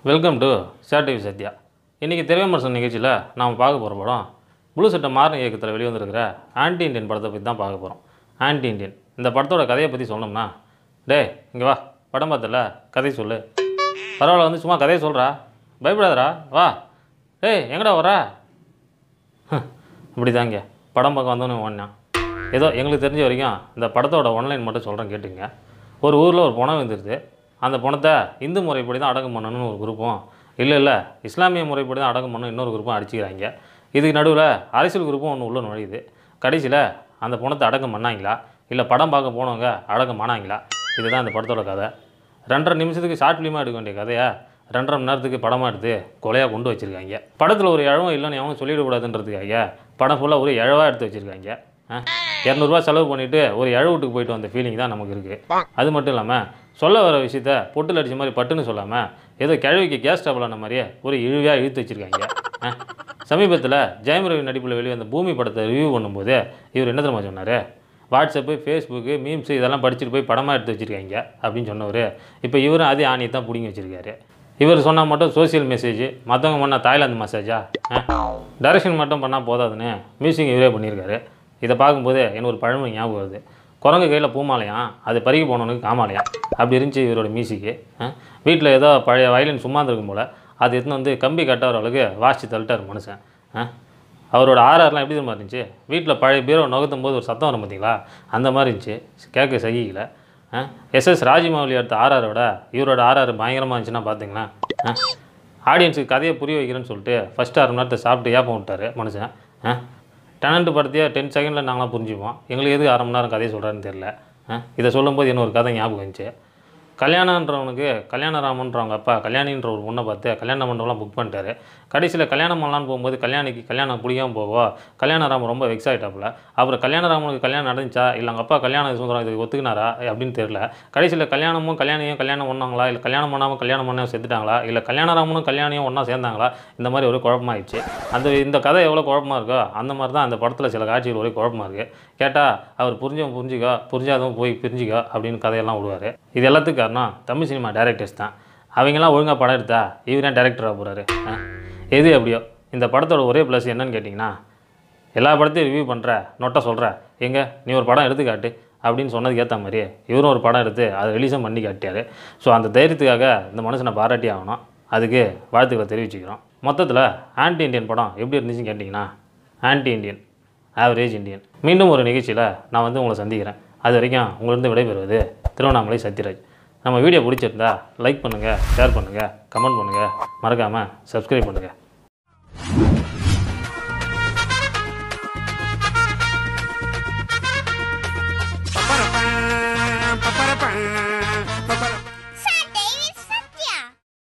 Welcome to சேட்டிவி Sathya இன்றைக்கி திரைவிமர்சன நிகழ்ச்சியில் நாம் பார்க்க போகிற படம் ப்ளூ சட்டை மாறன் இயக்கத்தில் வெளிவந்திருக்கிற ஆன்டி இண்டியன் படத்தை பற்றி தான் பார்க்க போகிறோம் ஆன்டி இண்டியன் இந்த படத்தோட கதையை பற்றி சொல்லணும்னா டேய் இங்கே வா படம் பார்த்தல கதை சொல்லு பரவாயில்ல வந்து சும்மா கதையை சொல்கிறா பயப்படாதடா வா டேய் எங்கடா வர இப்படி தாங்க படம் பார்க்க வந்தோன்னு ஓடினான் ஏதோ எங்களுக்கு தெரிஞ்ச வரைக்கும் இந்த படத்தோட ஒன்லைன் மட்டும் சொல்கிறேன் கேட்டுங்க ஒரு ஊரில் ஒரு பணம் வந்துடுது அந்த பணத்தை இந்து முறைப்படி தான் அடக்கம் பண்ணணும்னு ஒரு குரூப்பும் இல்லை இல்லை இஸ்லாமிய முறைப்படி தான் அடக்கம் பண்ணணும் இன்னொரு குரூப்பும் அடிச்சுக்கிறாங்க இதுக்கு நடுவில் அரசியல் குரூப்பும் ஒன்று உள்ள நுழையுது கடைசியில் அந்த பணத்தை அடக்கம் பண்ணாங்களா இல்லை படம் பார்க்க போனவங்க அடக்கம் பண்ணாங்களா இதுதான் இந்த படத்தோட கதை ரெண்டரை நிமிஷத்துக்கு ஷார்ட் ஃபிலிமாக எடுக்க வேண்டிய கதையை ரெண்டரை மணி நேரத்துக்கு படமாக எடுத்து கொலையாக கொண்டு வச்சுருக்காங்க படத்தில் ஒரு இழவும் இல்லைன்னு எவனும் சொல்லிடக்கூடாதுன்றதுக்காக படம் ஃபுல்லாக ஒரு இழவாக எடுத்து வச்சுருக்காங்க இரநூறுவா செலவு பண்ணிவிட்டு ஒரு இழவுட்டுக்கு போயிட்டு வந்த ஃபீலிங் தான் நமக்கு இருக்குது அது மட்டும் இல்லாமல் சொல்ல வர விஷயத்த பொட்டில் அடிச்ச மாதிரி பட்டுன்னு சொல்லாமல் ஏதோ கிழவிக்கு கேஸ் ஸ்டவ்வில் ஆன மாதிரியே ஒரு இழுவையாக இழுத்து வச்சுருக்காங்க சமீபத்தில் ஜெயம் ரவி நடிப்பில் வெளிவந்த பூமி படத்தை ரிவ்யூ பண்ணும்போது இவர் என்ன தெரியுமா சொன்னார் வாட்ஸ்அப்பு ஃபேஸ்புக்கு மீம்ஸ் இதெல்லாம் படிச்சுட்டு போய் படமாக எடுத்து வச்சுருக்காங்க அப்படின்னு சொன்னவர் இப்போ இவரும் அதே ஆணியை தான் பிடிங்கி வச்சுருக்காரு இவர் சொன்னால் மட்டும் சோஷியல் மெசேஜ் மற்றவங்க பண்ணால் தாய்லாந்து மசாஜா டைரக்ஷன் மட்டும் பண்ணால் போதாதுன்னு மியூசிக் இவரே பண்ணியிருக்காரு இதை பார்க்கும்போது எனக்கு ஒரு பழமொழி ஞாபகம் வருது குரங்கு கையில் பூமாலையாம் அது பறிக்க போனவனுக்கு காமாலையாம் அப்படி இருந்துச்சு இவரோட மியூசிக்கு வீட்டில் ஏதோ பழைய வயலின் சும்மா இருக்கும் போல் அது எடுத்துன்னு வந்து கம்பி கட்டார அளவுக்கு வாசித்து தள்ளிட்டார் மனுஷன் ஆ? அவரோட ஆர்ஆர்லாம் எப்படி தெரியுமா இருந்துச்சு வீட்டில் பழைய பீரோ நுகர்த்தும் போது ஒரு சத்தம் வரும் பார்த்தீங்களா அந்த மாதிரி இருந்துச்சு கேட்க சகிக்கல எஸ்எஸ் ராஜமௌலி எடுத்த ஆர்ஆரோட இவரோட ஆர்ஆர் பயங்கரமாக இருந்துச்சுன்னா பார்த்தீங்களா ஆடியன்ஸுக்கு கதையை புரிய வைக்கிறேன்னு சொல்லிட்டு ஃபஸ்ட் அரை மணி நேரத்தை சாப்பிட்டு ஏப்பம் விட்டார் மனுஷன் டெனண்ட் படத்தையே டென் செகண்டில் நாங்களாம் புரிஞ்சுப்போம் எங்களுக்கு எதுக்கு அரை மணி நேரம் கதையை சொல்கிறாருன்னு தெரில இதை சொல்லும்போது இன்னொரு கதை ஞாபகம் வந்துச்சு கல்யாணன்றவனுக்கு கல்யாணராமன்றவங்க அப்பா கல்யாணின்ற ஒரு பொண்ணை பார்த்து கல்யாண மண்டபம்லாம் புக் பண்ணிட்டாரு கடைசியில் கல்யாணம் பண்ணலான்னு போகும்போது கல்யாணிக்கு கல்யாணம் பிடிக்காம போவோ கல்யாணராமன் ரொம்ப வெக்ஸ் ஆகிட்டாப்புல அப்புறம் கல்யாணராமனுக்கு கல்யாணம் நடந்துச்சா இல்லை அவங்க அப்பா கல்யாண சுந்தரம் இதுக்கு ஒத்துக்கினாரா அப்படின்னு தெரியல கடைசியில் கல்யாணமும் கல்யாணியும் கல்யாணம் பண்ணாங்களா இல்லை கல்யாணம் பண்ணாமல் கல்யாணம் பண்ண செத்துட்டாங்களா இல்லை கல்யாணராமனும் கல்யாணியும் ஒன்றா சேர்ந்தாங்களா இந்த மாதிரி ஒரு குழப்பமாயிடுச்சு அந்த இந்த கதை எவ்வளோ குழப்பமா இருக்கோ அந்த மாதிரி தான் அந்த படத்தில் சில காட்சிகள் ஒரே குழப்பமா இருக்குது கேட்டால் அவர் புரிஞ்சவன் புரிஞ்சுக்கோ புரிஞ்சாதவன் போய் பிரிஞ்சுக்கோ அப்படின்னு கதையெல்லாம் விடுவார் இது எல்லாத்துக்கும் காரணம் தமிழ் சினிமா டைரக்டர்ஸ் தான் அவங்கெல்லாம் ஒழுங்காக படம் எடுத்தா இவர் ஏன் டேரக்டராக போகிறாரு எது எப்படியோ இந்த படத்தோட ஒரே ப்ளஸ் என்னன்னு கேட்டிங்கன்னா எல்லா படத்தையும் ரிவ்யூ பண்ணுற நொட்டை சொல்கிற எங்க நீ ஒரு படம் எடுத்து காட்டு அப்படின்னு சொன்னதுக்கு ஏற்ற மாதிரி இவரும் ஒரு படம் எடுத்து அதை ரிலீஸும் பண்ணி காட்டியார் ஸோ அந்த தைரியத்துக்காக இந்த மனுஷனை பாராட்டி ஆகணும் அதுக்கு வாழ்த்துக்களை தெரிவிச்சுக்கிறோம் மொத்தத்தில் ஆன்டி இண்டியன் படம் எப்படி இருந்துச்சுன்னு கேட்டிங்கன்னா ஆன்டி இண்டியன் ஆவரேஜ் இண்டியன் மீண்டும் ஒரு நிகழ்ச்சியில் நான் வந்து உங்களை சந்திக்கிறேன் அது வரைக்கும் உங்களிருந்து விடைபெறுவது திருவண்ணாமலை சத்யராஜ் நம்ம வீடியோ பிடிச்சிருந்தா லைக் பண்ணுங்கள் ஷேர் பண்ணுங்கள் கமெண்ட் பண்ணுங்கள் மறக்காமல் சப்ஸ்கிரைப் பண்ணுங்கள் Ba-ba-da-ba, ba-ba-da-ba, ba-ba-da-ba.